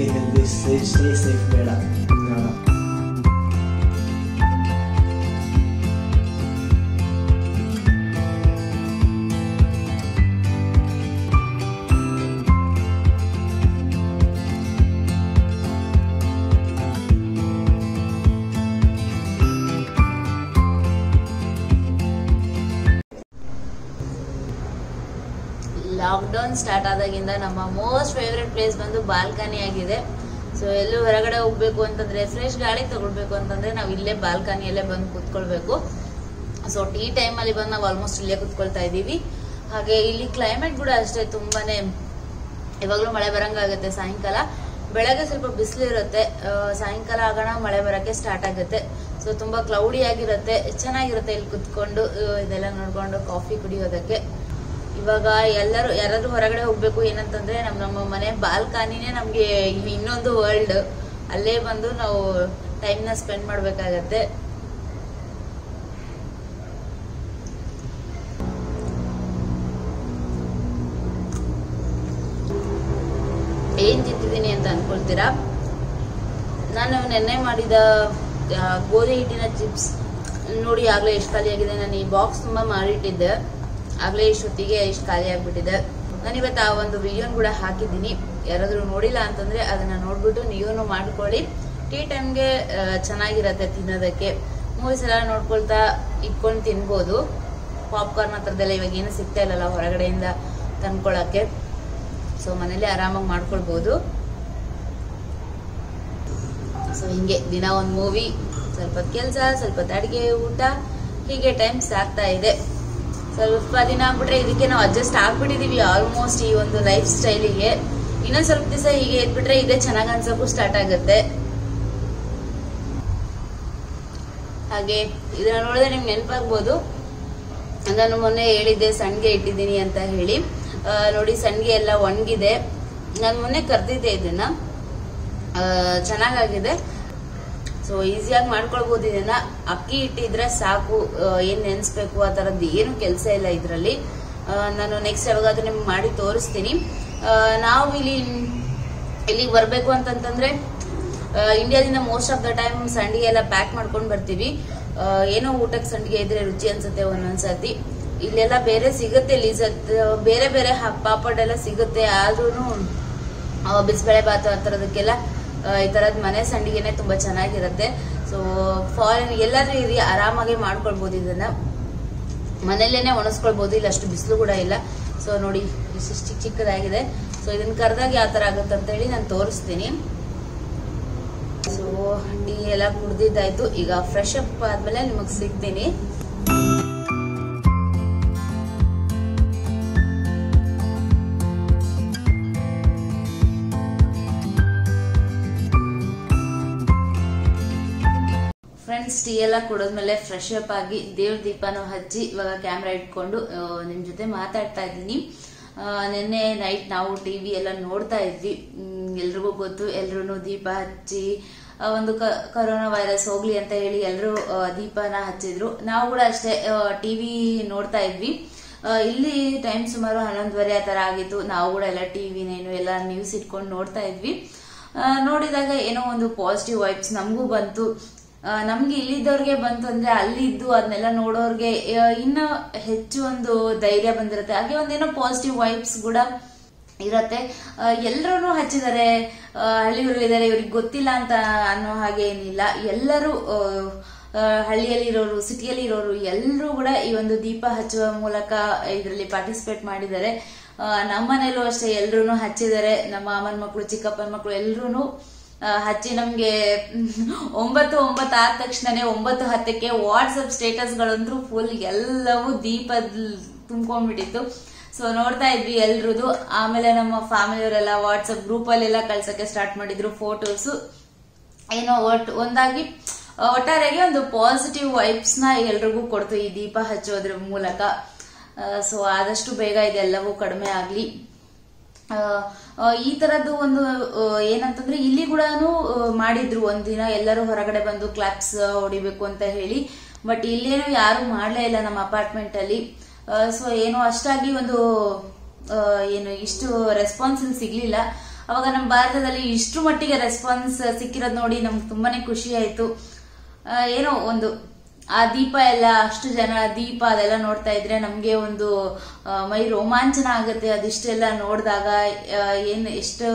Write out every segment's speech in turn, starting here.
Healthy stay stay safe ಬೇಡ ನೋಡೋಣ lockdown start ಆದಾಗಿಂದ ನಮ್ಮ ಮೋಸ್ಟ್ ಫೇವ್ರೆಟ್ ಪ್ಲೇಸ್ ಬಂದು ಬಾಲ್ಕನಿ ಆಗಿದೆ ಸೊ ಎಲ್ಲೂ ಹೊರಗಡೆ ಹೋಗ್ಬೇಕು ಅಂತಂದ್ರೆ ಫ್ರೆಶ್ ಗಾಳಿ ತಗೊಳ್ಬೇಕು ಅಂತಂದ್ರೆ ನಾವು ಇಲ್ಲೇ ಬಾಲ್ಕನಿಯಲ್ಲೇ ಬಂದು ಕೂತ್ಕೊಳ್ಬೇಕು ಸೊ ಟೀ ಟೈಮಲ್ಲಿ ಬಂದು ನಾವು ಆಲ್ಮೋಸ್ಟ್ ಇಲ್ಲೇ ಕೂತ್ಕೊಳ್ತಾ ಇದ್ದೀವಿ ಹಾಗೆ ಇಲ್ಲಿ ಕ್ಲೈಮೇಟ್ ಕೂಡ ಅಷ್ಟೇ ತುಂಬಾನೇ ಇವಾಗಲೂ ಮಳೆ ಬರಂಗಾಗುತ್ತೆ ಸಾಯಂಕಾಲ ಬೆಳಗ್ಗೆ ಸ್ವಲ್ಪ ಬಿಸಿಲು ಇರುತ್ತೆ ಆ, ಸಾಯಂಕಾಲ ಆಗೋಣ ಮಳೆ ಬರೋಕ್ಕೆ ಸ್ಟಾರ್ಟ್ ಆಗುತ್ತೆ ಸೊ ತುಂಬಾ ಕ್ಲೌಡಿ ಆಗಿರುತ್ತೆ ಚೆನ್ನಾಗಿರುತ್ತೆ ಇಲ್ಲಿ ಕುತ್ಕೊಂಡು ಆ, ಇದೆಲ್ಲ ನೋಡ್ಕೊಂಡು ಕಾಫಿ ಕುಡಿಯೋದಕ್ಕೆ ಇವಾಗ ಎಲ್ಲರೂ ಯಾರಾದ್ರೂ ಹೊರಗಡೆ ಹೋಗ್ಬೇಕು ಏನಂತಂದ್ರೆ ನಮ್ ನಮ್ಮ ಮನೆ ಬಾಲ್ಕನಿನೇ ನಮ್ಗೆ ಇನ್ನೊಂದು ವರ್ಲ್ಡ್ ಅಲ್ಲೇ ಬಂದು ನಾವು ಟೈಮ್ನ ಸ್ಪೆಂಡ್ ಮಾಡ್ಬೇಕಾಗತ್ತೆ ಏನ್ ತಿಂತಿದ್ದೀನಿ ಅಂತ ಅನ್ಕೊಳ್ತೀರಾ ನಾನು ನೆನ್ನೆ ಮಾಡಿದ ಆ, ಗೋಧಿ ಹಿಟ್ಟಿನ ಚಿಪ್ಸ್ ನೋಡಿ ಆಗ್ಲೇ ಎಷ್ಟು ಖಾಲಿ ಆಗಿದೆ ನಾನು ಈ ಬಾಕ್ಸ್ ತುಂಬಾ ಮಾಡಿಟ್ಟಿದ್ದೆ ಆಗ್ಲೇ ಇಷ್ಟೊತ್ತಿಗೆ ಇಷ್ಟು ಖಾಲಿ ಆಗ್ಬಿಟ್ಟಿದೆ ನಾನು ಇವತ್ತು ಆ ಒಂದು ವಿಡಿಯೋನ್ ಕೂಡ ಹಾಕಿದ್ದೀನಿ ಯಾರಾದ್ರೂ ನೋಡಿಲ್ಲ ಅಂತಂದ್ರೆ ಅದನ್ನ ನೋಡ್ಬಿಟ್ಟು ನೀವು ಮಾಡ್ಕೊಳ್ಳಿ ಟೀ ಟೈಮ್ಗೆ ಚೆನ್ನಾಗಿರತ್ತೆ ತಿನ್ನೋದಕ್ಕೆ ಮೂವೀಸ್ ಎಲ್ಲ ನೋಡ್ಕೊಳ್ತಾ ಇಟ್ಕೊಂಡು ತಿನ್ಬೋದು ಪಾಪ್ಕಾರ್ನ್ ಹತ್ರದೆಲ್ಲ ಇವಾಗ ಏನು ಸಿಗ್ತಾ ಇಲ್ಲಲ್ಲ ಹೊರಗಡೆಯಿಂದ ತಂದ್ಕೊಳಕ್ಕೆ ಸೊ ಮನೇಲಿ ಆರಾಮಾಗಿ ಮಾಡ್ಕೊಳ್ಬೋದು ಸೊ ಹಿಂಗೆ ದಿನ ಒಂದು ಮೂವಿ ಸ್ವಲ್ಪ ಕೆಲಸ ಸ್ವಲ್ಪ ಅಡಿಗೆ ಊಟ ಹೀಗೆ ಟೈಮ್ ಸಾಕ್ತಾ ಇದೆ ಸ್ವಲ್ಪ ದಿನ ಆಗ್ಬಿಟ್ರೆ ಇದಕ್ಕೆ ನಾವು ಅಡ್ಜಸ್ಟ್ ಆಗ್ಬಿಟ್ಟಿದೀವಿ ಆಲ್ಮೋಸ್ಟ್ ಈ ಒಂದು ಲೈಫ್ ಸ್ಟೈಲಿಗೆ ಇನ್ನೊಂದ್ ಸ್ವಲ್ಪ ದಿವಸ ಹೀಗೆ ಇದ್ಬಿಟ್ರೆ ಇದೇ ಚೆನ್ನಾಗ್ ಅನ್ಸೋಕ್ಕೂ ಸ್ಟಾರ್ಟ್ ಆಗುತ್ತೆ ಹಾಗೆ ಇದನ್ನ ನೋಡಿದ್ರೆ ನಿಮ್ಗೆ ನೆನಪಾಗ್ಬೋದು ನಾನು ಮೊನ್ನೆ ಹೇಳಿದ್ದೆ ಸಣ್ಗೆ ಇಟ್ಟಿದ್ದೀನಿ ಅಂತ ಹೇಳಿ ಆ, ನೋಡಿ ಸಣ್ಗೆ ಎಲ್ಲ ಒಣಗಿದೆ ನಾನು ಮೊನ್ನೆ ಕರ್ದಿದ್ದೆ ಇದನ್ನ ಆ, ಚೆನ್ನಾಗಾಗಿದೆ ಸೊ ಈಸಿಯಾಗಿ ಮಾಡ್ಕೊಳ್ಬೋದು ಇದನ್ನ ಅಕ್ಕಿ ಇಟ್ಟಿದ್ರೆ ಸಾಕು ಆ, ಏನ್ ನೆನ್ಸ್ಬೇಕು ಆ ತರದ್ದು ಏನು ಕೆಲಸ ಇಲ್ಲ ಇದರಲ್ಲಿ ನಾನು ನೆಕ್ಸ್ಟ್ ಯಾವಾಗಾದ್ರೂ ನಿಮ್ಗೆ ಮಾಡಿ ತೋರಿಸ್ತೀನಿ ಆ, ನಾವು ಇಲ್ಲಿ ಇಲ್ಲಿಗೆ ಬರಬೇಕು ಅಂತಂತಂದ್ರೆ ಆ, ಇಂಡಿಯಾದಿಂದ ಮೋಸ್ಟ್ ಆಫ್ ದ ಟೈಮ್ ಸಂಡಿಗೆ ಎಲ್ಲ ಪ್ಯಾಕ್ ಮಾಡ್ಕೊಂಡು ಬರ್ತೀವಿ ಆ, ಏನೋ ಊಟಕ್ಕೆ ಸಂಡಿಗೆ ಇದ್ರೆ ರುಚಿ ಅನ್ಸುತ್ತೆ ಒಂದೊಂದ್ಸತಿ ಇಲ್ಲೆಲ್ಲ ಬೇರೆ ಸಿಗುತ್ತೆ ಇಲ್ಲಿ ಸತ್- ಬೇರೆ ಬೇರೆ ಹ- ಪಾಪಡ್ ಎಲ್ಲ ಸಿಗುತ್ತೆ ಆದ್ರೂ ಬಿಸಿಬೇಳೆ ಬಾತು ಆ ಥರದಕ್ಕೆಲ್ಲ ಆ, ಈ ತರದ್ ಮನೆ ಸಂಡಿಗೆನೆ ತುಂಬಾ ಚೆನ್ನಾಗಿರುತ್ತೆ ಸೊ ಫಾರಿನ್ ಎಲ್ಲಾದ್ರೂ ಇರಿ ಆರಾಮಾಗಿ ಮಾಡ್ಕೊಳ್ಬೋದು ಇದನ್ನ ಮನೆಯಲ್ಲೇನೆ ಒಣಸ್ಕೊಳ್ಬೋದು ಇಲ್ಲ ಅಷ್ಟು ಬಿಸಿಲು ಕೂಡ ಇಲ್ಲ ಸೊ ನೋಡಿ ಇಷ್ಟು ಚಿಕ್ಕ ಚಿಕ್ಕದಾಗಿದೆ ಸೊ ಇದನ್ನ ಕರೆದಾಗ ಯಾವ ತರ ಆಗುತ್ತೆ ಅಂತ ಹೇಳಿ ನಾನು ತೋರಿಸ್ತೀನಿ ಸೊ ಟೀ ಎಲ್ಲ ಕುಡ್ದಿದ್ದಾಯ್ತು ಈಗ ಫ್ರೆಶ್ ಅಪ್ ಆದ್ಮೇಲೆ ನಿಮಗ್ ಸಿಗ್ತೀನಿ ಫ್ರೆಂಡ್ಸ್ ಟೀ ಎಲ್ಲ ಕುಡಿದ್ಮೇಲೆ ಫ್ರೆಶ್ ಅಪ್ ಆಗಿ ದೇವ್ರ ದೀಪನೂ ಹಚ್ಚಿ ಇವಾಗ ಕ್ಯಾಮ್ರಾ ಇಟ್ಕೊಂಡು ಆ, ನಿಮ್ ಜೊತೆ ಮಾತಾಡ್ತಾ ಇದ್ದೀನಿ ಆ, ನಿನ್ನೆ ನೈಟ್ ನಾವು ಟಿವಿ ಎಲ್ಲ ನೋಡ್ತಾ ಇದ್ವಿ ಮ್, ಎಲ್ರಿಗೂ ಗೊತ್ತು ಎಲ್ರು ದೀಪ ಹಚ್ಚಿ ಆ, ಒಂದು ಕ- ಕರೋನಾ ವೈರಸ್ ಹೋಗ್ಲಿ ಅಂತ ಹೇಳಿ ಎಲ್ಲರೂ ದೀಪನ ಹಚ್ಚಿದ್ರು ನಾವು ಕೂಡ ಅಷ್ಟೇ ಟಿವಿ ನೋಡ್ತಾ ಇದ್ವಿ ಆ, ಇಲ್ಲಿ ಟೈಮ್ ಸುಮಾರು ಹನ್ನೊಂದುವರೆ ಆ ತರ ಆಗಿತ್ತು ನಾವು ಕೂಡ ಎಲ್ಲ ಟಿವಿನೇನು ಎಲ್ಲ ನ್ಯೂಸ್ ಇಟ್ಕೊಂಡು ನೋಡ್ತಾ ಇದ್ವಿ ಆ, ನೋಡಿದಾಗ ಏನೋ ಒಂದು ಪಾಸಿಟಿವ್ ವೈಬ್ಸ್ ನಮಗೂ ಬಂತು ಆ, ನಮ್ಗೆ ಇಲ್ಲಿದ್ದವ್ರಿಗೆ ಬಂತು ಅಂದ್ರೆ ಅಲ್ಲಿದ್ದು ಅದನ್ನೆಲ್ಲ ನೋಡೋರ್ಗೆ ಆ, ಇನ್ನು ಹೆಚ್ಚು ಒಂದು ಧೈರ್ಯ ಬಂದಿರುತ್ತೆ ಹಾಗೆ ಒಂದೇನೋ ಪಾಸಿಟಿವ್ ವೈಬ್ಸ್ ಕೂಡ ಇರತ್ತೆ ಎಲ್ಲರೂ ಹಚ್ಚಿದ್ದಾರೆ ಆ, ಹಳ್ಳಿಯವರಿದ್ದಾರೆ ಇವ್ರಿಗೆ ಗೊತ್ತಿಲ್ಲ ಅಂತ ಅನ್ನೋ ಹಾಗೆ ಏನಿಲ್ಲ ಎಲ್ಲರೂ ಆ, ಆ, ಹಳ್ಳಿಯಲ್ಲಿ ಇರೋರು ಸಿಟಿಯಲ್ಲಿ ಇರೋರು ಎಲ್ಲರೂ ಕೂಡ ಈ ಒಂದು ದೀಪ ಹಚ್ಚುವ ಮೂಲಕ ಇದರಲ್ಲಿ ಪಾರ್ಟಿಸಿಪೇಟ್ ಮಾಡಿದ್ದಾರೆ ಆ, ನಮ್ಮ ಮನೇಲೂ ಅಷ್ಟೇ ಎಲ್ರೂ ಹಚ್ಚಿದ್ದಾರೆ ನಮ್ಮ ಮಾಮನ ಮಕ್ಕಳು ಚಿಕ್ಕಪ್ಪನ ಮಕ್ಕಳು ಎಲ್ರೂ ಹಚ್ಚಿ ನಮ್ಗೆ ಒಂಬತ್ತು ಒಂಬತ್ತು ಆದ ತಕ್ಷಣನೇ ಒಂಬತ್ತು ಹತ್ತಕ್ಕೆ ವಾಟ್ಸಪ್ ಸ್ಟೇಟಸ್ಗಳಂತೂ ಫುಲ್ ಎಲ್ಲವೂ ದೀಪದ ತುಂಬ್ಕೊಂಡ್ಬಿಟ್ಟಿತ್ತು ಸೊ ನೋಡ್ತಾ ಇದ್ವಿ ಎಲ್ರದು ಆಮೇಲೆ ನಮ್ಮ ಫ್ಯಾಮಿಲಿಯವರೆಲ್ಲ ವಾಟ್ಸಪ್ ಗ್ರೂಪ್ ಅಲ್ಲೆಲ್ಲ ಕಳ್ಸಕ್ಕೆ ಸ್ಟಾರ್ಟ್ ಮಾಡಿದ್ರು ಫೋಟೋಸ್ ಏನೋ ಒಟ್ ಒಂದಾಗಿ ಆ, ಒಟ್ಟಾರೆಗೆ ಒಂದು ಪಾಸಿಟಿವ್ ವೈಬ್ಸ್ ನ ಎಲ್ರಿಗೂ ಕೊಡ್ತು ಈ ದೀಪ ಹಚ್ಚೋದ್ರ ಮೂಲಕ ಸೊ ಆದಷ್ಟು ಬೇಗ ಇದೆಲ್ಲವೂ ಕಡಿಮೆ ಆಗ್ಲಿ ಆ, ಆ, ಈ ತರದ್ದು ಒಂದು ಆ, ಏನಂತಂದ್ರೆ ಇಲ್ಲಿ ಕೂಡ ಮಾಡಿದ್ರು ಒಂದಿನ ಎಲ್ಲರೂ ಹೊರಗಡೆ ಬಂದು ಕ್ಲಾಪ್ಸ್ ಹೊಡಿಬೇಕು ಅಂತ ಹೇಳಿ ಬಟ್ ಇಲ್ಲೇನು ಯಾರು ಮಾಡ್ಲೇ ಇಲ್ಲ ನಮ್ಮ ಅಪಾರ್ಟ್ಮೆಂಟ್ ಅಲ್ಲಿ ಸೊ ಏನು ಅಷ್ಟಾಗಿ ಒಂದು ಆ, ಏನು ಇಷ್ಟು ರೆಸ್ಪಾನ್ಸ್ ಸಿಗ್ಲಿಲ್ಲ ಅವಾಗ ನಮ್ಮ ಭಾರತದಲ್ಲಿ ಇಷ್ಟು ಮಟ್ಟಿಗೆ ರೆಸ್ಪಾನ್ಸ್ ಸಿಕ್ಕಿರೋದು ನೋಡಿ ನಮ್ಗೆ ತುಂಬಾನೇ ಖುಷಿ ಆಯ್ತು ಆ, ಏನೋ ಒಂದು ಆ ದೀಪ ಎಲ್ಲ ಅಷ್ಟು ಜನ ದೀಪ ಅದೆಲ್ಲ ನೋಡ್ತಾ ಇದ್ರೆ ನಮ್ಗೆ ಒಂದು ಆ, ಮೈ ರೋಮಾಂಚನ ಆಗುತ್ತೆ ಅದಿಷ್ಟೆಲ್ಲ ನೋಡಿದಾಗ ಏನು ಎಷ್ಟು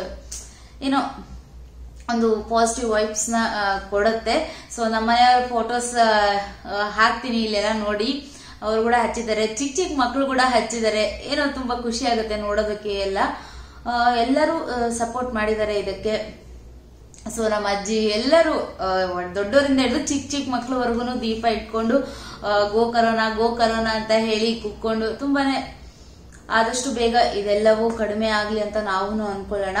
ಏನೋ ಒಂದು ಪಾಸಿಟಿವ್ ವೈಬ್ಸ್ ನ ಆ, ಕೊಡುತ್ತೆ ಸೊ ನಮ್ಮ ಮನೆಯವ್ರ ಫೋಟೋಸ್ ಹಾಕ್ತೀನಿ ಇಲ್ಲೆಲ್ಲ ನೋಡಿ ಅವರು ಕೂಡ ಹಚ್ಚಿದ್ದಾರೆ ಚಿಕ್ಕ ಚಿಕ್ಕ ಮಕ್ಕಳು ಕೂಡ ಹಚ್ಚಿದ್ದಾರೆ ಏನೋ ತುಂಬಾ ಖುಷಿ ಆಗುತ್ತೆ ನೋಡೋದಕ್ಕೆ ಎಲ್ಲ ಆ, ಎಲ್ಲರೂ ಸಪೋರ್ಟ್ ಮಾಡಿದ್ದಾರೆ ಇದಕ್ಕೆ ಸೊ ನಮ್ಮ ಅಜ್ಜಿ ಎಲ್ಲರೂ ಆ, ದೊಡ್ಡವರಿಂದ ಹಿಡಿದು ಚಿಕ್ಕ ಚಿಕ್ಕ ಮಕ್ಳವರೆಗೂ ದೀಪ ಇಟ್ಕೊಂಡು ಆ, ಗೋ ಕರೋನಾ ಗೋ ಕರೋನಾ ಅಂತ ಹೇಳಿ ಕುಕ್ಕೊಂಡು ತುಂಬಾನೇ ಆದಷ್ಟು ಬೇಗ ಇದೆಲ್ಲವೂ ಕಡಿಮೆ ಆಗ್ಲಿ ಅಂತ ನಾವು ಅನ್ಕೊಳ್ಳೋಣ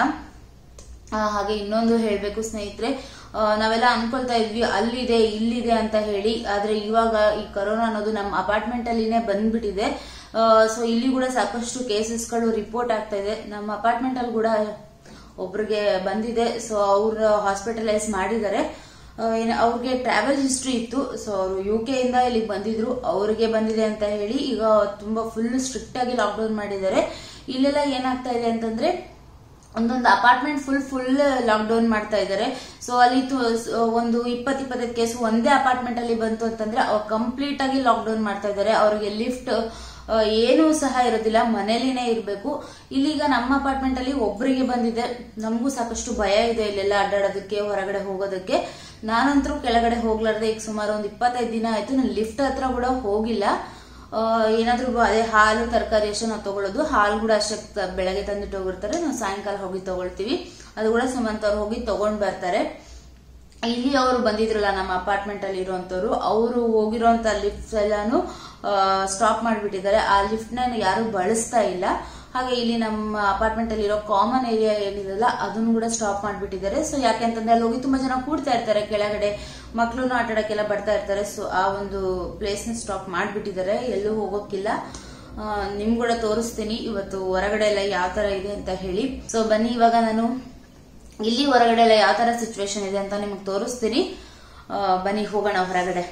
ಆ, ಹಾಗೆ ಇನ್ನೊಂದು ಹೇಳ್ಬೇಕು ಸ್ನೇಹಿತರೆ ಆ, ನಾವೆಲ್ಲ ಅನ್ಕೊಳ್ತಾ ಇದ್ವಿ ಅಲ್ಲಿದೆ ಇಲ್ಲಿದೆ ಅಂತ ಹೇಳಿ ಆದ್ರೆ ಇವಾಗ ಈ ಕರೋನಾ ಅನ್ನೋದು ನಮ್ಮ ಅಪಾರ್ಟ್ಮೆಂಟ್ ಅಲ್ಲಿನೇ ಬಂದ್ಬಿಟ್ಟಿದೆ ಸೊ ಇಲ್ಲಿ ಕೂಡ ಸಾಕಷ್ಟು ಕೇಸಸ್ಗಳು ರಿಪೋರ್ಟ್ ಆಗ್ತಾ ಇದೆ ನಮ್ಮ ಅಪಾರ್ಟ್ಮೆಂಟ್ ಅಲ್ಲಿ ಕೂಡ ಒಬ್ರಿಗೆ ಬಂದಿದೆ ಸೊ ಅವ್ರ ಹಾಸ್ಪಿಟಲೈಸ್ ಮಾಡಿದ್ದಾರೆ ಆ, ಏನ್ ಅವ್ರಿಗೆ ಟ್ರಾವೆಲ್ ಹಿಸ್ಟ್ರಿ ಇತ್ತು ಸೊ ಅವರು ಯು ಕೆ ಇಂದ ಇಲ್ಲಿಗೆ ಬಂದಿದ್ರು ಅವ್ರಿಗೆ ಬಂದಿದೆ ಅಂತ ಹೇಳಿ ಈಗ ತುಂಬಾ ಫುಲ್ ಸ್ಟ್ರಿಕ್ಟ್ ಆಗಿ ಲಾಕ್ಡೌನ್ ಮಾಡಿದ್ದಾರೆ ಇಲ್ಲೆಲ್ಲ ಏನಾಗ್ತಾ ಇದೆ ಅಂತಂದ್ರೆ ಒಂದೊಂದು ಅಪಾರ್ಟ್ಮೆಂಟ್ ಫುಲ್ ಫುಲ್ ಲಾಕ್ಡೌನ್ ಮಾಡ್ತಾ ಇದ್ದಾರೆ ಸೊ ಅಲ್ಲಿ ತು- ಸ- ಒಂದು ಇಪ್ಪತ್ ಇಪ್ಪತ್ತೈದು ಕೇಸ್ ಒಂದೇ ಅಪಾರ್ಟ್ಮೆಂಟ್ ಅಲ್ಲಿ ಬಂತು ಅಂತಂದ್ರೆ ಅವ್ರು ಕಂಪ್ಲೀಟ್ ಆಗಿ ಲಾಕ್ಡೌನ್ ಮಾಡ್ತಾ ಇದ್ದಾರೆ ಅವ್ರಿಗೆ ಲಿಫ್ಟ್ ಏನೂ ಸಹ ಇರೋದಿಲ್ಲ ಮನೇಲಿನೇ ಇರಬೇಕು ಇಲ್ಲೀಗ ನಮ್ಮ ಅಪಾರ್ಟ್ಮೆಂಟ್ ಅಲ್ಲಿ ಒಬ್ಬರಿಗೆ ಬಂದಿದೆ ನಮಗೂ ಸಾಕಷ್ಟು ಭಯ ಇದೆ ಇಲ್ಲೆಲ್ಲ ಅಡ್ಡಾಡೋದಕ್ಕೆ ಹೊರಗಡೆ ಹೋಗೋದಕ್ಕೆ ನಾನಂತರೂ ಕೆಳಗಡೆ ಹೋಗ್ಲಾರ್ದೆ ಈಗ ಸುಮಾರು ಒಂದು ಇಪ್ಪತ್ತೈದು ದಿನ ಆಯ್ತು ನಾನು ಲಿಫ್ಟ್ ಹತ್ರ ಕೂಡ ಹೋಗಿಲ್ಲ ಆ, ಏನಾದ್ರೂ ಬ- ಅದೇ ಹಾಲು ತರಕಾರಿ ಅಷ್ಟೇ ನಾವು ತಗೊಳ್ಳೋದು ಹಾಲು ಕೂಡ ಅಷ್ಟೇ ತ- ಬೆಳಗ್ಗೆ ತಂದಿಟ್ಟು ಹೋಗಿರ್ತಾರೆ ನಾವು ಸಾಯಂಕಾಲ ಹೋಗಿ ತಗೊಳ್ತೀವಿ ಅದು ಕೂಡ ಸುಮಂತ್ ಅವ್ರು ಹೋಗಿ ತಗೊಂಡ್ ಬರ್ತಾರೆ ಇಲ್ಲಿ ಅವರು ಬಂದಿದ್ರಲ್ಲ ನಮ್ಮ ಅಪಾರ್ಟ್ಮೆಂಟ್ ಅಲ್ಲಿ ಇರುವಂತವ್ರು ಅವರು ಹೋಗಿರೋಂತ ಲಿಫ್ಟ್ ಎಲ್ಲಾನು ಸ್ಟಾಪ್ ಮಾಡಿಬಿಟ್ಟಿದ್ದಾರೆ ಆ ಲಿಫ್ಟ್ ನ ಯಾರು ಬಳಸ್ತಾ ಇಲ್ಲ ಹಾಗೆ ಇಲ್ಲಿ ನಮ್ಮ ಅಪಾರ್ಟ್ಮೆಂಟ್ ಅಲ್ಲಿ ಇರೋ ಕಾಮನ್ ಏರಿಯಾ ಏನಿದೆಲ್ಲ ಅದನ್ನು ಕೂಡ ಸ್ಟಾಪ್ ಮಾಡಿಬಿಟ್ಟಿದ್ದಾರೆ ಸೊ ಯಾಕೆಂತಂದ್ರೆ ಅಲ್ಲಿ ಹೋಗಿ ತುಂಬಾ ಜನ ಕೂಡ್ತಾ ಇರ್ತಾರೆ ಕೆಳಗಡೆ ಮಕ್ಳು ಆಟ ಆಡಕ್ಕೆಲ್ಲ ಬರ್ತಾ ಇರ್ತಾರೆ ಸೊ ಆ ಒಂದು ಪ್ಲೇಸ್ ನ ಸ್ಟಾಪ್ ಮಾಡಿಬಿಟ್ಟಿದ್ದಾರೆ ಎಲ್ಲೂ ಹೋಗೋಕ್ಕಿಲ್ಲ ಆ, ನಿಮ್ ಕೂಡ ತೋರಿಸ್ತೀನಿ ಇವತ್ತು ಹೊರಗಡೆ ಎಲ್ಲ ಯಾವ ತರ ಇದೆ ಅಂತ ಹೇಳಿ ಸೊ ಬನ್ನಿ ಇವಾಗ ನಾನು ಇಲ್ಲಿ ಹೊರಗಡೆ ಎಲ್ಲ ಯಾವ ತರ ಸಿಚುವೇಶನ್ ಇದೆ ಅಂತ ನಿಮಗೆ ತೋರಿಸ್ತೀನಿ ಆ, ಬನ್ನಿ ಹೋಗೋಣ ಹೊರಗಡೆ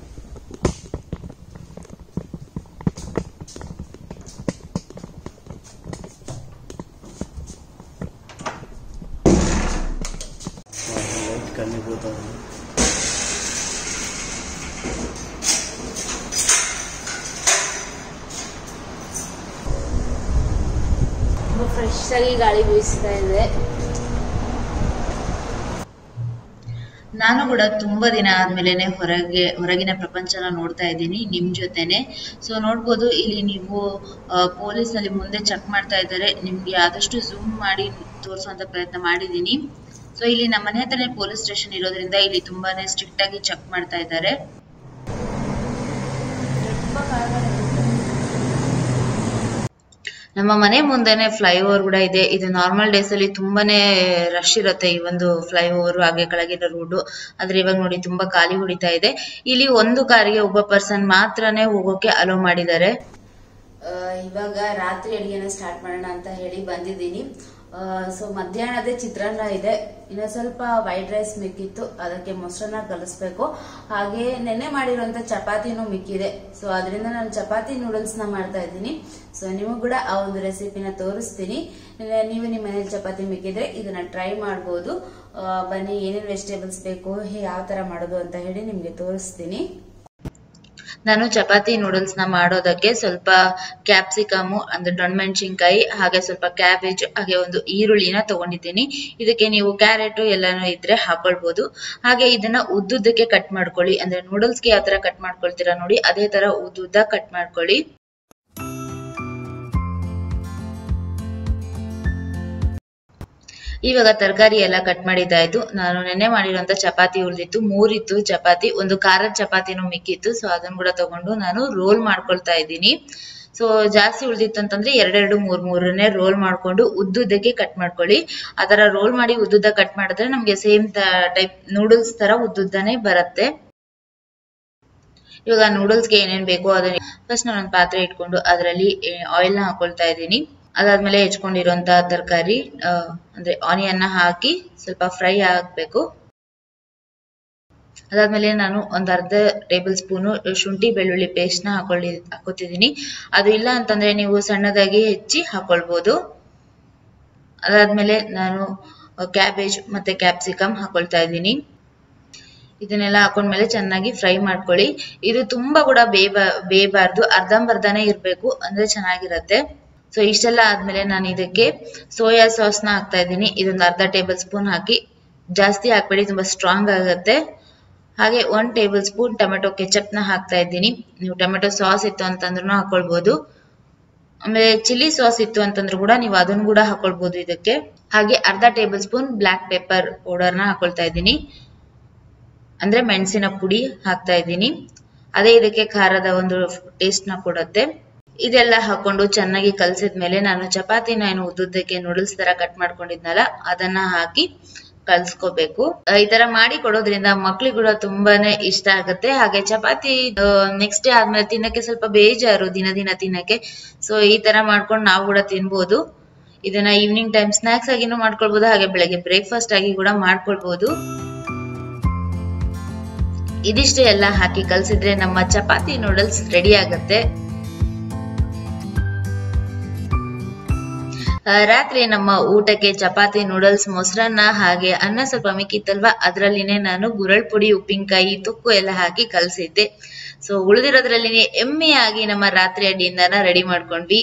ಲೈಟ್ ಕಮ್ಮಿ ಬೀಳ್ತಾವೆ ಫ್ರೆಶ್ ಆಗಿ ಗಾಳಿ ಬೀಸ್ತಾ ಇದೆ ನಾನು ಕೂಡ ತುಂಬಾ ದಿನ ಆದ್ಮೇಲೆನೆ ಹೊರಗೆ ಹೊರಗಿನ ಪ್ರಪಂಚನ ನೋಡ್ತಾ ಇದ್ದೀನಿ ನಿಮ್ ಜೊತೆನೆ ಸೊ ನೋಡ್ಬೋದು ಇಲ್ಲಿ ನೀವು ಪೊಲೀಸ್ ಅಲ್ಲಿ ಮುಂದೆ ಚೆಕ್ ಮಾಡ್ತಾ ಇದ್ದಾರೆ ನಿಮ್ಗೆ ಆದಷ್ಟು ಝೂಮ್ ಮಾಡಿ ತೋರಿಸುವಂತ ಪ್ರಯತ್ನ ಮಾಡಿದ್ದೀನಿ ಸೊ ಇಲ್ಲಿ ನಮ್ಮ ಮನೆ ಹತ್ರನೇ ಪೊಲೀಸ್ ಸ್ಟೇಷನ್ ಇರೋದ್ರಿಂದ ಇಲ್ಲಿ ತುಂಬಾನೇ ಸ್ಟ್ರಿಕ್ಟ್ ಆಗಿ ಚೆಕ್ ಮಾಡ್ತಾ ಇದ್ದಾರೆ ನಮ್ಮ ಮನೆ ಮುಂದೆನೆ ಫ್ಲೈಓವರ್ ಕೂಡ ಇದೆ ಇದು ನಾರ್ಮಲ್ ಡೇಸ್ ಅಲ್ಲಿ ತುಂಬಾನೇ ರಶ್ ಇರುತ್ತೆ ಈ ಒಂದು ಫ್ಲೈಓವರ್ ಹಾಗೆ ಕೆಳಗಿನ ರೋಡ್ ಆದ್ರೆ ಇವಾಗ ನೋಡಿ ತುಂಬಾ ಖಾಲಿ ಹೊಡಿತಾ ಇದೆ ಇಲ್ಲಿ ಒಂದು ಕಾರಿಗೆ ಒಬ್ಬ ಪರ್ಸನ್ ಮಾತ್ರನೇ ಹೋಗೋಕೆ ಅಲೋ ಮಾಡಿದ್ದಾರೆ ಇವಾಗ ರಾತ್ರಿ ಅಡಿಗೆನ ಸ್ಟಾರ್ಟ್ ಮಾಡೋಣ ಅಂತ ಹೇಳಿ ಬಂದಿದ್ದೀನಿ ಸೊ ಮಧ್ಯಾಹ್ನದ ಚಿತ್ರಾನ್ನ ಇದೆ ಇನ್ನ ಸ್ವಲ್ಪ ವೈಟ್ ರೈಸ್ ಮಿಕ್ಕಿತ್ತು ಅದಕ್ಕೆ ಮೊಸರನ್ನ ಕಲಿಸ್ಬೇಕು ಹಾಗೆ ನೆನ್ನೆ ಮಾಡಿರುವಂತ ಚಪಾತಿನೂ ಮಿಕ್ಕಿದೆ ಸೊ ಅದರಿಂದ ನಾನು ಚಪಾತಿ ನೂಡಲ್ಸ್ ನ ಮಾಡ್ತಾ ಇದ್ದೀನಿ ಸೊ ನಿಮಗೂ ಕೂಡ ಆ ಒಂದು ರೆಸಿಪಿನ ತೋರಿಸ್ತೀನಿ ನೆ- ನೀವು ನಿಮ್ಮ ಮನೇಲಿ ಚಪಾತಿ ಮಿಕ್ಕಿದ್ರೆ ಇದನ್ನ ಟ್ರೈ ಮಾಡ್ಬೋದು ಆ, ಬನ್ನಿ ಏನೇನು ವೆಜಿಟೇಬಲ್ಸ್ ಬೇಕು ಯಾವ ತರ ಮಾಡೋದು ಅಂತ ಹೇಳಿ ನಿಮ್ಗೆ ತೋರಿಸ್ತೀನಿ ನಾನು ಚಪಾತಿ ನೂಡಲ್ಸ್ ನ ಮಾಡೋದಕ್ಕೆ ಸ್ವಲ್ಪ ಕ್ಯಾಪ್ಸಿಕಮ್ ಅಂದ್ರೆ ದೊಣ್ಣಮೆಣಸಿನ್ಕಾಯಿ ಹಾಗೆ ಸ್ವಲ್ಪ ಕ್ಯಾಬೇಜ್ ಹಾಗೆ ಒಂದು ಈರುಳ್ಳಿನ ತಗೊಂಡಿದ್ದೀನಿ ಇದಕ್ಕೆ ನೀವು ಕ್ಯಾರೆಟ್ ಎಲ್ಲಾನು ಇದ್ರೆ ಹಾಕೊಳ್ಬಹುದು ಹಾಗೆ ಇದನ್ನ ಉದ್ದುದ್ದಕ್ಕೆ ಕಟ್ ಮಾಡ್ಕೊಳ್ಳಿ ಅಂದ್ರೆ ನೂಡಲ್ಸ್ಗೆ ಯಾವ ತರ ಕಟ್ ಮಾಡ್ಕೊಳ್ತೀರಾ ನೋಡಿ ಅದೇ ತರ ಉದ್ದುದ್ದ ಕಟ್ ಮಾಡ್ಕೊಳ್ಳಿ ಇವಾಗ ತರಕಾರಿ ಎಲ್ಲ ಕಟ್ ಮಾಡಿದ್ದಾಯ್ತು ನಾನು ನೆನ್ನೆ ಮಾಡಿರುವಂತ ಚಪಾತಿ ಉಳಿದಿತ್ತು ಮೂರಿತ್ತು ಚಪಾತಿ ಒಂದು ಖಾರದ ಚಪಾತಿನೂ ಮಿಕ್ಕಿತ್ತು ಸೊ ಅದನ್ನ ಕೂಡ ತಗೊಂಡು ನಾನು ರೋಲ್ ಮಾಡ್ಕೊಳ್ತಾ ಇದ್ದೀನಿ ಸೊ ಜಾಸ್ತಿ ಉಳಿದಿತ್ತು ಅಂತಂದ್ರೆ ಎರಡೆರಡು ಮೂರ್ ಮೂರನ್ನೇ ರೋಲ್ ಮಾಡ್ಕೊಂಡು ಉದ್ದುದ್ದಕ್ಕೆ ಕಟ್ ಮಾಡ್ಕೊಳ್ಳಿ ಆ ತರ ರೋಲ್ ಮಾಡಿ ಉದ್ದುದ್ದ ಕಟ್ ಮಾಡಿದ್ರೆ ನಮ್ಗೆ ಸೇಮ್ ಟೈಪ್ ನೂಡಲ್ಸ್ ತರ ಉದ್ದುದ್ದನೇ ಬರುತ್ತೆ ಇವಾಗ ನೂಡಲ್ಸ್ಗೆ ಏನೇನ್ ಬೇಕೋ ಅದನ್ನ ಫಸ್ಟ್ ನಾನು ಒಂದು ಪಾತ್ರೆ ಇಟ್ಕೊಂಡು ಅದರಲ್ಲಿ ಆಯಿಲ್ ನ ಹಾಕೊಳ್ತಾ ಇದ್ದೀನಿ ಅದಾದ್ಮೇಲೆ ಹೆಚ್ಕೊಂಡಿರುವಂತ ತರಕಾರಿ ಅಂದ್ರೆ ಆನಿಯನ್ ನ ಹಾಕಿ ಸ್ವಲ್ಪ ಫ್ರೈ ಆಗ್ಬೇಕು ಅದಾದ್ಮೇಲೆ ನಾನು ಒಂದ್ ಅರ್ಧ ಟೇಬಲ್ ಸ್ಪೂನು ಶುಂಠಿ ಬೆಳ್ಳುಳ್ಳಿ ಪೇಸ್ಟ್ ನ ಹಾಕೊಳ್ಳಿ ಹಾಕೋತಿದ್ದೀನಿ ಅದು ಇಲ್ಲ ಅಂತಂದ್ರೆ ನೀವು ಸಣ್ಣದಾಗಿ ಹೆಚ್ಚಿ ಹಾಕೊಳ್ಬಹುದು ಅದಾದ್ಮೇಲೆ ನಾನು ಕ್ಯಾಬೇಜ್ ಮತ್ತೆ ಕ್ಯಾಪ್ಸಿಕಮ್ ಹಾಕೊಳ್ತಾ ಇದ್ದೀನಿ ಇದನ್ನೆಲ್ಲ ಹಾಕೊಂಡ್ಮೇಲೆ ಚೆನ್ನಾಗಿ ಫ್ರೈ ಮಾಡ್ಕೊಳ್ಳಿ ಇದು ತುಂಬಾ ಕೂಡ ಬೇಯಬ ಬೇಯಬಾರ್ದು ಅರ್ಧಂಬರ್ಧನೇ ಇರಬೇಕು ಅಂದ್ರೆ ಚೆನ್ನಾಗಿರತ್ತೆ ಸೊ ಇಷ್ಟೆಲ್ಲ ಆದ್ಮೇಲೆ ನಾನು ಇದಕ್ಕೆ ಸೋಯಾ ಸಾಸ್ನ ಹಾಕ್ತಾ ಇದ್ದೀನಿ ಇದೊಂದು ಅರ್ಧ ಟೇಬಲ್ ಸ್ಪೂನ್ ಹಾಕಿ ಜಾಸ್ತಿ ಹಾಕ್ಬೇಡಿ ತುಂಬಾ ಸ್ಟ್ರಾಂಗ್ ಆಗುತ್ತೆ ಹಾಗೆ ಒನ್ ಟೇಬಲ್ ಸ್ಪೂನ್ ಟೊಮೆಟೊ ಕೆಚಪ್ನ ಹಾಕ್ತಾ ಇದ್ದೀನಿ ನೀವು ಟೊಮೆಟೊ ಸಾಸ್ ಇತ್ತು ಅಂತಂದ್ರೂ ಹಾಕೊಳ್ಬಹುದು ಆಮೇಲೆ ಚಿಲ್ಲಿ ಸಾಸ್ ಇತ್ತು ಅಂತಂದ್ರೂ ಕೂಡ ನೀವು ಅದನ್ನು ಕೂಡ ಹಾಕೊಳ್ಬಹುದು ಇದಕ್ಕೆ ಹಾಗೆ ಅರ್ಧ ಟೇಬಲ್ ಸ್ಪೂನ್ ಬ್ಲಾಕ್ ಪೆಪ್ಪರ್ ಪೌಡರ್ನ ಹಾಕೊಳ್ತಾ ಇದ್ದೀನಿ ಅಂದ್ರೆ ಮೆಣಸಿನ ಪುಡಿ ಹಾಕ್ತಾ ಇದ್ದೀನಿ ಅದೇ ಇದಕ್ಕೆ ಖಾರದ ಒಂದು ಟೇಸ್ಟ್ ನ ಕೊಡುತ್ತೆ ಇದೆಲ್ಲ ಹಾಕೊಂಡು ಚೆನ್ನಾಗಿ ಕಲ್ಸಿದ್ಮೇಲೆ ನಾನು ಚಪಾತಿನ ಏನು ಉದ್ದುದ್ದಕ್ಕೆ ನೂಡಲ್ಸ್ ತರ ಕಟ್ ಮಾಡ್ಕೊಂಡಿದ್ನಲ್ಲ ಅದನ್ನ ಹಾಕಿ ಕಲ್ಸ್ಕೋಬೇಕು ಆ, ಈ ತರ ಮಾಡಿ ಕೊಡೋದ್ರಿಂದ ಮಕ್ಳಿಗೆ ಕೂಡ ತುಂಬಾನೇ ಇಷ್ಟ ಆಗುತ್ತೆ ಹಾಗೆ ಚಪಾತಿ ನೆಕ್ಸ್ಟ್ ಡೇ ಆದ್ಮೇಲೆ ತಿನ್ನಕ್ಕೆ ಸ್ವಲ್ಪ ಬೇಜಾರು ದಿನ ದಿನ ತಿನ್ನಕ್ಕೆ ಸೊ ಈ ತರ ಮಾಡ್ಕೊಂಡು ನಾವು ಕೂಡ ತಿನ್ಬೋದು ಇದನ್ನ ಈವ್ನಿಂಗ್ ಟೈಮ್ ಸ್ನಾಕ್ಸ್ ಆಗಿನೂ ಮಾಡ್ಕೊಳ್ಬಹುದು ಹಾಗೆ ಬೆಳಗ್ಗೆ ಬ್ರೇಕ್ಫಾಸ್ಟ್ ಆಗಿ ಕೂಡ ಮಾಡ್ಕೊಳ್ಬಹುದು ಇದಿಷ್ಟು ಎಲ್ಲ ಹಾಕಿ ಕಲ್ಸಿದ್ರೆ ನಮ್ಮ ಚಪಾತಿ ನೂಡಲ್ಸ್ ರೆಡಿ ಆಗುತ್ತೆ ಆ, ರಾತ್ರಿ ನಮ್ಮ ಊಟಕ್ಕೆ ಚಪಾತಿ ನೂಡಲ್ಸ್ ಮೊಸರನ್ನ ಹಾಗೆ ಅನ್ನ ಸ್ವಲ್ಪ ಮಿಕ್ಕಿತ್ತಲ್ವಾ ಅದ್ರಲ್ಲಿನೇ ನಾನು ಗುರಳ್ ಪುಡಿ ಉಪ್ಪಿನಕಾಯಿ ತುಕ್ಕು ಎಲ್ಲ ಹಾಕಿ ಕಲ್ಸಿದ್ದೆ ಸೊ ಉಳಿದಿರೋದ್ರಲ್ಲಿನೇ ಎಮ್ಮೆಯಾಗಿ ನಮ್ಮ ರಾತ್ರಿ ಅಡಿಯಿಂದನ ರೆಡಿ ಮಾಡ್ಕೊಂಡ್ವಿ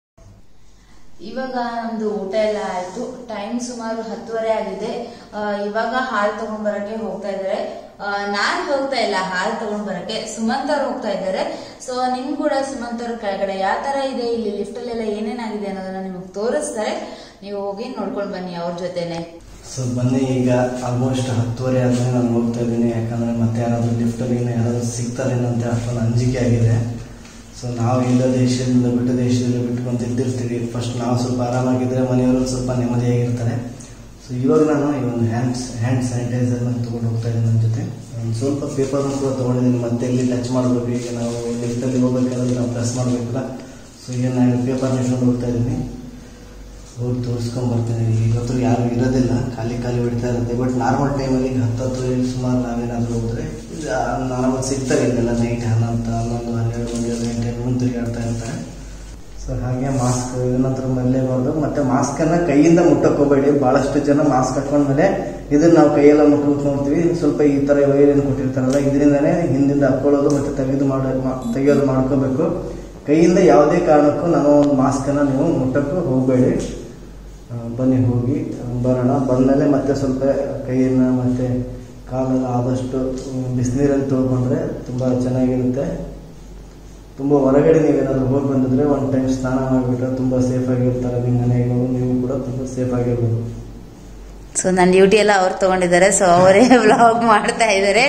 ಇವಾಗ ನಮ್ದು ಊಟ ಎಲ್ಲ ಆಯ್ತು ಟೈಮ್ ಸುಮಾರು ಹತ್ತುವರೆ ಆಗಿದೆ ಆ, ಇವಾಗ ಹಾಲು ತಗೊಂಡ್ ಬರಕ್ಕೆ ಹೋಗ್ತಾ ಇದ್ದಾರೆ ನಾನ್ ಹೋಗ್ತಾ ಇಲ್ಲ ಹಾಲು ತಗೊಂಡ್ ಬರಕ್ಕೆ ಸುಮಂತ್ ಅವ್ರು ಹೋಗ್ತಾ ಇದ್ದಾರೆ ಸೊ ನಿಮ್ ಕೂಡ ಸುಮಂತ್ ಅವ್ರ ಕೆಳಗಡೆ ಯಾವ ತರ ಇದೆ ಇಲ್ಲಿ ಲಿಫ್ಟ್ ಅಲ್ಲೆಲ್ಲ ಏನೇನಾಗಿದೆ ಅನ್ನೋದನ್ನ ನಿಮಗೆ ತೋರಿಸ್ತಾರೆ ನೀವು ಹೋಗಿ ನೋಡ್ಕೊಂಡ್ ಬನ್ನಿ ಅವ್ರ ಜೊತೆನೆ ಸೊ ಬನ್ನಿ ಈಗ ಆಲ್ಮೋಸ್ಟ್ ಹತ್ತುವರೆ ಆದ್ಮೇಲೆ ನಾನು ಹೋಗ್ತಾ ಇದ್ದೀನಿ ಯಾಕಂದ್ರೆ ಮತ್ತೆ ಯಾರಾದರೂ ಲಿಫ್ಟಲ್ಲಿ ಯಾರಾದರೂ ಸಿಗ್ತಾರೇನೋ ಅಂತ ಅಷ್ಟೊಂದು ಅಂಜಿಕೆ ಆಗಿದೆ ಸೊ ನಾವು ಇಲ್ಲ ದೇಶದಿಂದ ಬಿಟ್ಟು ದೇಶದಲ್ಲಿ ಬಿಟ್ಕೊಂಡು ಇದ್ದಿರ್ತೀವಿ ಫಸ್ಟ್ ನಾವು ಸ್ವಲ್ಪ ಆರಾಮಾಗಿದ್ದರೆ ಮನೆಯವರು ಸ್ವಲ್ಪ ನೆಮ್ಮದಿಯಾಗಿರ್ತಾರೆ ಸೊ ಇವಾಗ ನಾನು ಈ ಒಂದು ಹ್ಯಾಂಡ್ಸ್ ಹ್ಯಾಂಡ್ ಸ್ಯಾನಿಟೈಸರ್ನ ತೊಗೊಂಡು ಹೋಗ್ತಾ ಇದ್ದೀನಿ ನನ್ನ ಜೊತೆ ಒಂದು ಸ್ವಲ್ಪ ಪೇಪರ್ನ ಕೂಡ ತೊಗೊಂಡಿದ್ದೀನಿ ಮತ್ತೆ ಎಲ್ಲಿ ಟಚ್ ಮಾಡಬೇಕು ಈಗ ನಾವು ಲಿಫ್ಟಲ್ಲಿ ಹೋಗ್ಬೇಕಾದ್ರೆ ನಾವು ಪ್ರೆಸ್ ಮಾಡಬೇಕಲ್ಲ ಸೊ ಈಗ ನಾನು ಪೇಪರ್ನ ಇಟ್ಕೊಂಡು ಹೋಗ್ತಾ ಇದ್ದೀನಿ ಹೋಗಿ ತೋರಿಸ್ಕೊಂಡ್ ಬರ್ತೀನಿ ಇವತ್ತು ಯಾರು ಇರೋದಿಲ್ಲ ಖಾಲಿ ಖಾಲಿ ಹೊಡಿತಾ ಇರುತ್ತೆ ಬಟ್ ನಾರ್ಮಲ್ ಟೈಮಲ್ಲಿ ಹತ್ತು ಹತ್ತು ಇಲ್ಲಿ ಸುಮಾರು ನಾವೇನಾದರೂ ಹೋದ್ರೆ ನಾರ್ಮಲ್ ಸಿಗ್ತಾರೆ ಇಲ್ಲೆಲ್ಲ ನೈಟ್ ಹನ್ನೊಂದು ಹನ್ನೊಂದು ಹನ್ನೆರಡು ಒಂದು ಗಂಟೆ ಮುಂದೆ ತಿರುಗಾಡ್ತಾ ಇರ್ತಾರೆ ಸೊ ಹಾಗೆ ಮಾಸ್ಕ್ ಏನಂತರ ಮಲ್ಲೇಬಾರ್ದು ಮತ್ತೆ ಮಾಸ್ಕನ್ನ ಕೈಯಿಂದ ಮುಟ್ಟಕ್ಕೆ ಹೋಗಬೇಡಿ ಭಾಳಷ್ಟು ಜನ ಮಾಸ್ಕ್ ಹಾಕೊಂಡ್ಮೇಲೆ ಇದನ್ನ ನಾವು ಕೈಯೆಲ್ಲ ಮುಟ್ಬಿಟ್ಟು ನೋಡ್ತೀವಿ ಸ್ವಲ್ಪ ಈ ಥರ ವೈರ್ ಏನು ಕೊಟ್ಟಿರ್ತಾರಲ್ಲ ಇದರಿಂದನೇ ಹಿಂದಿಂದ ಹಾಕೊಳ್ಳೋದು ಮತ್ತೆ ತೆಗೆದು ಮಾಡೋ ಮಾ- ತೆಗೆಯೋದು ಮಾಡ್ಕೋಬೇಕು ಕೈಯಿಂದ ಯಾವುದೇ ಕಾರಣಕ್ಕೂ ನಾವು ಒಂದು ಮಾಸ್ಕನ್ನು ನೀವು ಮುಟ್ಟಕ್ಕೂ ಹೋಗಬೇಡಿ ಆ, ಬನ್ನಿ ಹೋಗಿ ಬರೋಣ ಬಂದಮೇಲೆ ಮತ್ತೆ ಸ್ವಲ್ಪ ಕೈಯನ್ನು ಮತ್ತೆ ಕಾಲೆಲ್ಲ ಆದಷ್ಟು ಬಿಸಿನೀರಲ್ಲಿ ತೊಳ್ಕೊಂಡ್ರೆ ತುಂಬ ಚೆನ್ನಾಗಿರುತ್ತೆ ತುಂಬ ಹೊರಗಡೆ ನೀವೇನಾದರೂ ಹೋಗಿ ಬಂದಿದ್ರೆ ಒಂದು ಟೈಮ್ ಸ್ನಾನ ಮಾಡಿಬಿಟ್ರೆ ತುಂಬ ಸೇಫ್ ಆಗಿರ್ತಾರೆ ನಿಮ್ಮ ಮನೆಗೆ ನೀವು ಕೂಡ ತುಂಬ ಸೇಫ್ ಆಗಿರ್ಬೋದು ಸೊ ನನ್ನ ಡ್ಯೂಟಿ ಎಲ್ಲ ಅವ್ರು ತಗೊಂಡಿದ್ದಾರೆ ಸೊ ಅವರೇ ವ್ಲಾಗ್ ಮಾಡ್ತಾ ಇದ್ದಾರೆ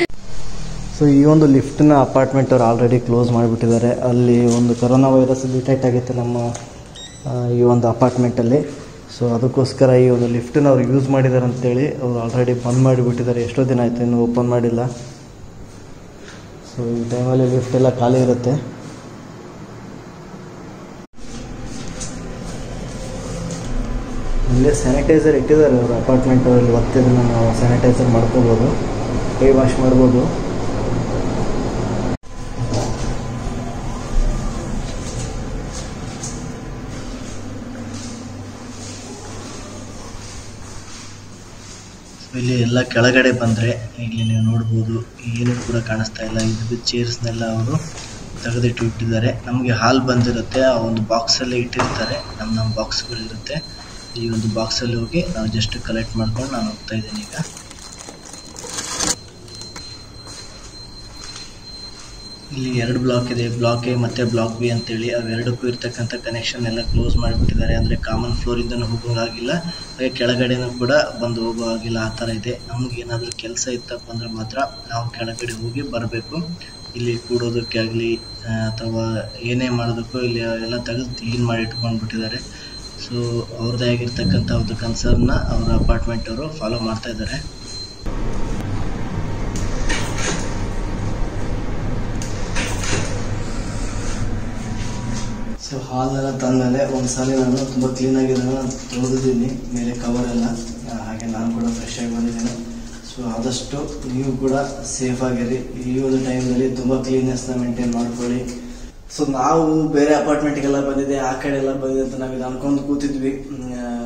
ಸೊ ಈ ಒಂದು ಲಿಫ್ಟ್ನ ಅಪಾರ್ಟ್ಮೆಂಟ್ ಅವ್ರು ಆಲ್ರೆಡಿ ಕ್ಲೋಸ್ ಮಾಡಿಬಿಟ್ಟಿದ್ದಾರೆ ಅಲ್ಲಿ ಒಂದು ಕೊರೋನಾ ವೈರಸ್ ಡಿಟೆಕ್ಟ್ ಆಗಿತ್ತು ನಮ್ಮ ಆ, ಈ ಒಂದು ಅಪಾರ್ಟ್ಮೆಂಟಲ್ಲಿ ಸೊ ಅದಕ್ಕೋಸ್ಕರ ಈ ಒಂದು ಲಿಫ್ಟನ್ನ ಅವ್ರು ಯೂಸ್ ಮಾಡಿದ್ದಾರೆ ಅಂತೇಳಿ ಅವ್ರು ಆಲ್ರೆಡಿ ಬಂದ್ ಮಾಡಿಬಿಟ್ಟಿದ್ದಾರೆ ಎಷ್ಟೋ ದಿನ ಆಯಿತು ಇನ್ನೂ ಓಪನ್ ಮಾಡಿಲ್ಲ ಸೊ ಈ ಟೈಮಲ್ಲಿ ಲಿಫ್ಟ್ ಎಲ್ಲ ಖಾಲಿ ಇರುತ್ತೆ ಇಲ್ಲೇ ಸ್ಯಾನಿಟೈಸರ್ ಇಟ್ಟಿದ್ದಾರೆ ಅವರು ಅಪಾರ್ಟ್ಮೆಂಟ್ ಅವರಲ್ಲಿ ಒತ್ತಿದ್ದನ್ನು ನಾವು ಸ್ಯಾನಿಟೈಸರ್ ಮಾಡ್ಕೋಬೋದು ಕೈ ವಾಶ್ ಮಾಡ್ಬೋದು ಇಲ್ಲಿ ಎಲ್ಲ ಕೆಳಗಡೆ ಬಂದರೆ ಇಲ್ಲಿ ನೀವು ನೋಡ್ಬೋದು ಏನು ಕೂಡ ಕಾಣಿಸ್ತಾ ಇಲ್ಲ ಇದು ಚೇರ್ಸ್ನೆಲ್ಲ ಅವರು ತೆಗೆದಿಟ್ಟು ಇಟ್ಟಿದ್ದಾರೆ ನಮಗೆ ಹಾಲ್ ಬಂದಿರುತ್ತೆ ಆ ಒಂದು ಬಾಕ್ಸಲ್ಲಿ ಇಟ್ಟಿರ್ತಾರೆ ನಮ್ಮ ನಮ್ಮ ಬಾಕ್ಸ್ಗಳಿರುತ್ತೆ ಈ ಒಂದು ಬಾಕ್ಸಲ್ಲಿ ಹೋಗಿ ನಾವು ಜಸ್ಟ್ ಕಲೆಕ್ಟ್ ಮಾಡ್ಕೊಂಡು ನಾನು ಹೋಗ್ತಾ ಇದ್ದೀನಿ ಈಗ ಇಲ್ಲಿ ಎರಡು ಬ್ಲಾಕ್ ಇದೆ ಬ್ಲಾಕ್ ಎ ಮತ್ತು ಬ್ಲಾಕ್ ಬಿ ಅಂತೇಳಿ ಅವೆರಡಕ್ಕೂ ಇರ್ತಕ್ಕಂಥ ಕನೆಕ್ಷನ್ ಎಲ್ಲ ಕ್ಲೋಸ್ ಮಾಡಿಬಿಟ್ಟಿದ್ದಾರೆ ಅಂದರೆ ಕಾಮನ್ ಫ್ಲೋರಿಂದನೂ ಹೋಗೋಂಗಾಗಿಲ್ಲ ಹಾಗೆ ಕೆಳಗಡೆನೂ ಕೂಡ ಬಂದು ಹೋಗೋ ಹಾಗಿಲ್ಲ ಆ ಥರ ಇದೆ ನಮ್ಗೆ ಏನಾದರೂ ಕೆಲಸ ಇತ್ತಪ್ಪ ಅಂದ್ರೆ ಮಾತ್ರ ನಾವು ಕೆಳಗಡೆ ಹೋಗಿ ಬರಬೇಕು ಇಲ್ಲಿ ಕೂಡೋದಕ್ಕೆ ಆಗಲಿ ಅಥವಾ ಏನೇ ಮಾಡೋದಕ್ಕೂ ಇಲ್ಲಿ ಎಲ್ಲ ತೆಗೆದು ಕ್ಲೀನ್ ಮಾಡಿ ಇಟ್ಕೊಂಡ್ಬಿಟ್ಟಿದ್ದಾರೆ ಸೊ ಅವ್ರದ್ದೇ ಆಗಿರ್ತಕ್ಕಂಥ ಒಂದು ಕನ್ಸರ್ನ್ನ ಅವರ ಅಪಾರ್ಟ್ಮೆಂಟ್ ಅವರು ಫಾಲೋ ಮಾಡ್ತಾ ಇದ್ದಾರೆ ಸೊ ಹಾಲೆಲ್ಲ ತಂದಮೇಲೆ ಒಂದ್ಸಲ ನಾನು ತುಂಬ ಕ್ಲೀನಾಗಿ ನಾನು ತೊಳೆದಿದ್ದೀನಿ ಮೇಲೆ ಕವರ್ ಎಲ್ಲ ಆ, ಹಾಗೆ ನಾನು ಕೂಡ ಫ್ರೆಶ್ ಆಗಿ ಬಂದಿದ್ದೀನಿ ಸೊ ಆದಷ್ಟು ನೀವು ಕೂಡ ಸೇಫ್ ಆಗಿರಿ ಈ ಒಂದು ಟೈಮಲ್ಲಿ ತುಂಬ ಕ್ಲೀನ್ನೆಸ್ನ ಮೇಂಟೈನ್ ಮಾಡ್ಕೊಳ್ಳಿ ಸೊ ನಾವು ಬೇರೆ ಅಪಾರ್ಟ್ಮೆಂಟ್ಗೆಲ್ಲ ಬಂದಿದೆ ಆ ಕಡೆ ಎಲ್ಲ ಬಂದಿದೆ ಅಂತ ನಾವು ಇದು ಅನ್ಕೊಂಡು ಕೂತಿದ್ವಿ ಹ್ಮ್, ಆ, ಆಮೇಲೆ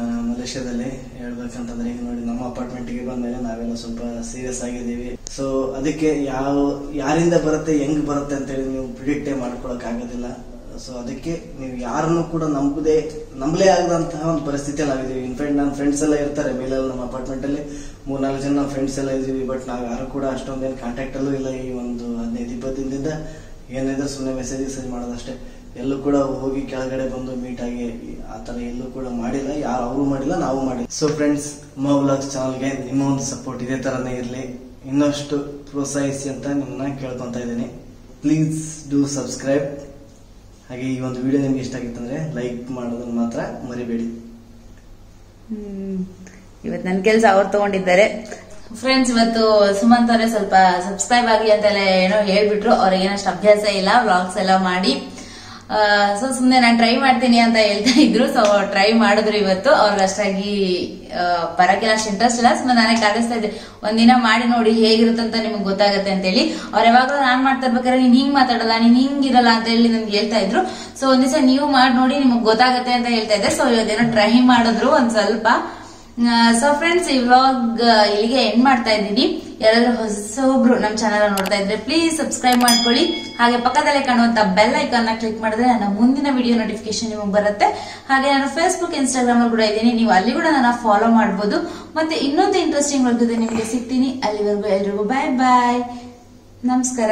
ವಿಷಯದಲ್ಲಿ ಹೇಳ್ಬೇಕಂತಂದ್ರೆ ಈಗ ನೋಡಿ ನಮ್ಮ ಅಪಾರ್ಟ್ಮೆಂಟ್ಗೆ ಬಂದ್ಮೇಲೆ ನಾವೆಲ್ಲ ಸ್ವಲ್ಪ ಸೀರಿಯಸ್ ಆಗಿದ್ದೀವಿ ಸೊ ಅದಕ್ಕೆ ಯಾವ ಯಾರಿಂದ ಬರುತ್ತೆ ಹೆಂಗ್ ಬರುತ್ತೆ ಅಂತೇಳಿ ನೀವು ಪ್ರಿಡಿಕ್ಟೇ ಮಾಡ್ಕೊಳಕ್ ಆಗೋದಿಲ್ಲ ಸೊ ಅದಕ್ಕೆ ನೀವು ಯಾರನ್ನು ಕೂಡ ನಂಬದೆ ನಂಬಲೇ ಆಗದಂತಹ ಒಂದು ಪರಿಸ್ಥಿತಿಯಲ್ಲಿ ನಾವಿದ್ದೀವಿ ಇನ್ಫ್ಯಾಕ್ಟ್ ನನ್ನ ಫ್ರೆಂಡ್ಸ್ ಎಲ್ಲ ಇರ್ತಾರೆ ಮೇಲೆ ನಮ್ಮ ಅಪಾರ್ಟ್ಮೆಂಟ್ ಅಲ್ಲಿ ಮೂರ್ನಾಲ್ಕು ಜನ ನಮ್ಮ ಫ್ರೆಂಡ್ಸ್ ಎಲ್ಲ ಇದೀವಿ ಬಟ್ ನಾವು ಯಾರು ಕೂಡ ಅಷ್ಟೊಂದೇನು ಕಾಂಟ್ಯಾಕ್ಟ್ ಅಲ್ಲೂ ಇಲ್ಲ ಈ ಒಂದು ಹದಿನೈದು ಇಪ್ಪತ್ತು ದಿನದಿಂದ ಏನಿದೆ ಸುಮ್ಮನೆ ಮೆಸೇಜ್ ಮೆಸೇಜ್ ಮಾಡೋದಷ್ಟೇ ಎಲ್ಲೂ ಕೂಡ ಹೋಗಿ ಕೆಳಗಡೆ ಬಂದು ಮೀಟ್ ಆಗಿ ಆ ಥರ ಎಲ್ಲೂ ಕೂಡ ಮಾಡಿಲ್ಲ ಯಾರು ಅವರು ಮಾಡಿಲ್ಲ ನಾವು ಮಾಡಿಲ್ಲ ಸೊ ಫ್ರೆಂಡ್ಸ್ ಮೋ ವ್ಲಾಗ್ಸ್ ಚಾನಲ್ಗೆ ನಿಮ್ಮ ಒಂದು ಸಪೋರ್ಟ್ ಇದೇ ಥರನೇ ಇರಲಿ ಇನ್ನಷ್ಟು ಪ್ರೋತ್ಸಾಹಿಸಿ ಅಂತ ನಿಮ್ಮನ್ನ ಕೇಳ್ಕೊತಾ ಇದ್ದೀನಿ ಪ್ಲೀಸ್ ಡೂ ಸಬ್ಸ್ಕ್ರೈಬ್ ಹಾಗೆ ಈ ಒಂದು ವಿಡಿಯೋ ನಿಮ್ಗೆ ಇಷ್ಟ ಆಗಿತ್ತಂದ್ರೆ ಲೈಕ್ ಮಾಡೋದನ್ನ ಮಾತ್ರ ಮರಿಬೇಡಿ ಹ್ಮ್. ಇವತ್ತು ನನ್ನ ಕೆಲಸ ಅವ್ರು ತಗೊಂಡಿದ್ದಾರೆ ಫ್ರೆಂಡ್ಸ್ ಇವತ್ತು ಸುಮಂತ್ ಅವರೇ ಸ್ವಲ್ಪ ಸಬ್ಸ್ಕ್ರೈಬ್ ಆಗಿ ಅಂತೆಲ್ಲ ಏನೋ ಹೇಳ್ಬಿಟ್ರು ಅವ್ರಿಗೆ ಏನಷ್ಟು ಅಭ್ಯಾಸ ಇಲ್ಲ ವ್ಲಾಗ್ಸ್ ಎಲ್ಲ ಮಾಡಿ ಸೊ ಸುಮ್ನೆ ನಾನು ಟ್ರೈ ಮಾಡ್ತೀನಿ ಅಂತ ಹೇಳ್ತಾ ಇದ್ರು ಸೊ ಟ್ರೈ ಮಾಡಿದ್ರು ಇವತ್ತು ಅವ್ರಿಗೆ ಅಷ್ಟಾಗಿ ಆ, ಬರಕ್ಕೆಲ್ಲ ಅಷ್ಟು ಇಂಟ್ರೆಸ್ಟ್ ಇಲ್ಲ ಸುಮ್ಮನೆ ನಾನೇ ಕಾಡಿಸ್ತಾ ಇದ್ದೆ ಒಂದಿನ ಮಾಡಿ ನೋಡಿ ಹೇಗಿರುತ್ತೆ ಅಂತ ನಿಮ್ಗೆ ಗೊತ್ತಾಗುತ್ತೆ ಅಂತ ಹೇಳಿ ಅವ್ರು ಯಾವಾಗಲೂ ನಾನ್ ಮಾಡ್ತಾ ಇರ್ಬೇಕಾದ್ರೆ ನೀನ್ ಹಿಂಗ್ ಮಾತಾಡಲ್ಲ ನೀನ್ ಹಿಂಗಿರಲ್ಲ ಅಂತ ಹೇಳಿ ನನ್ಗೆ ಹೇಳ್ತಾ ಇದ್ರು ಸೊ ಒಂದ್ ದಿವಸ ನೀವು ಮಾಡಿ ನೋಡಿ ನಿಮ್ಗೆ ಗೊತ್ತಾಗುತ್ತೆ ಅಂತ ಹೇಳ್ತಾ ಇದ್ದೆ ಸೊ ಇವತ್ತೇನೋ ಟ್ರೈ ಮಾಡಿದ್ರು ಒಂದ್ ಸ್ವಲ್ಪ ಸೊ ಫ್ರೆಂಡ್ಸ್ ಈ ವ್ಲಾಗ್ ಇಲ್ಲಿಗೆ ಎಂಡ್ ಮಾಡ್ತಾ ಇದ್ದೀನಿ ಯಾರಾದ್ರೂ ಹೊಸೊಬ್ರು ನಮ್ಮ ಚಾನಲ್ ನೋಡ್ತಾ ಇದ್ರೆ ಪ್ಲೀಸ್ ಸಬ್ಸ್ಕ್ರೈಬ್ ಮಾಡ್ಕೊಳ್ಳಿ ಹಾಗೆ ಪಕ್ಕದಲ್ಲೇ ಕಾಣುವಂತ ಬೆಲ್ ಐಕಾನ್ ನ ಕ್ಲಿಕ್ ಮಾಡಿದ್ರೆ ನನ್ನ ಮುಂದಿನ ವಿಡಿಯೋ ನೋಟಿಫಿಕೇಶನ್ ನಿಮಗೆ ಬರುತ್ತೆ ಹಾಗೆ ನಾನು ಫೇಸ್ಬುಕ್ ಇನ್ಸ್ಟಾಗ್ರಾಮ್ ಅಲ್ಲಿ ಕೂಡ ಇದ್ದೀನಿ ನೀವು ಅಲ್ಲಿ ಕೂಡ ನನ್ನ ಫಾಲೋ ಮಾಡ್ಬೋದು ಮತ್ತೆ ಇನ್ನೊಂದು ಇಂಟ್ರೆಸ್ಟಿಂಗ್ ವರ್ಕ್ ಜೊತೆ ನಿಮಗೆ ಸಿಗ್ತೀನಿ ಅಲ್ಲಿವರೆಗೂ ಎಲ್ರಿಗೂ ಬಾಯ್ ಬಾಯ್ ನಮಸ್ಕಾರ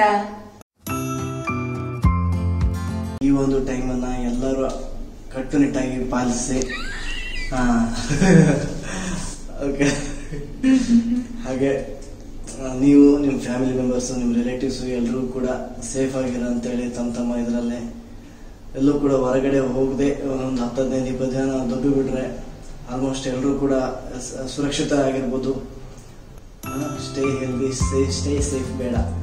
ಈ ಒಂದು ಟೈಮನ್ನ ಎಲ್ಲರೂ ಕಟ್ಟುನಿಟ್ಟಾಗಿ ಪಾಲಿಸಿ ಓಕೆ ಹಾಗೆ ಆ, ನೀವು ನಿಮ್ಮ ಫ್ಯಾಮಿಲಿ ಮೆಂಬರ್ಸ್ ನಿಮ್ಮ ರಿಲೇಟಿವ್ಸ್ ಎಲ್ಲರೂ ಕೂಡ ಸೇಫ್ ಆಗಿರೋ ಅಂತೇಳಿ ತಮ್ಮ ತಮ್ಮ ಇದರಲ್ಲೇ ಎಲ್ಲೂ ಕೂಡ ಹೊರಗಡೆ ಹೋಗದೆ ಒಂದು ಹತ್ತು ಹದಿನೈದು ಇಪ್ಪತ್ತು ಜನ ದುಡ್ಡು ಬಿಟ್ರೆ ಆಲ್ಮೋಸ್ಟ್ ಎಲ್ಲರೂ ಕೂಡ ಸ- ಸುರಕ್ಷಿತರಾಗಿರ್ಬೋದು stay healthy stay stay safe ಬೇಡ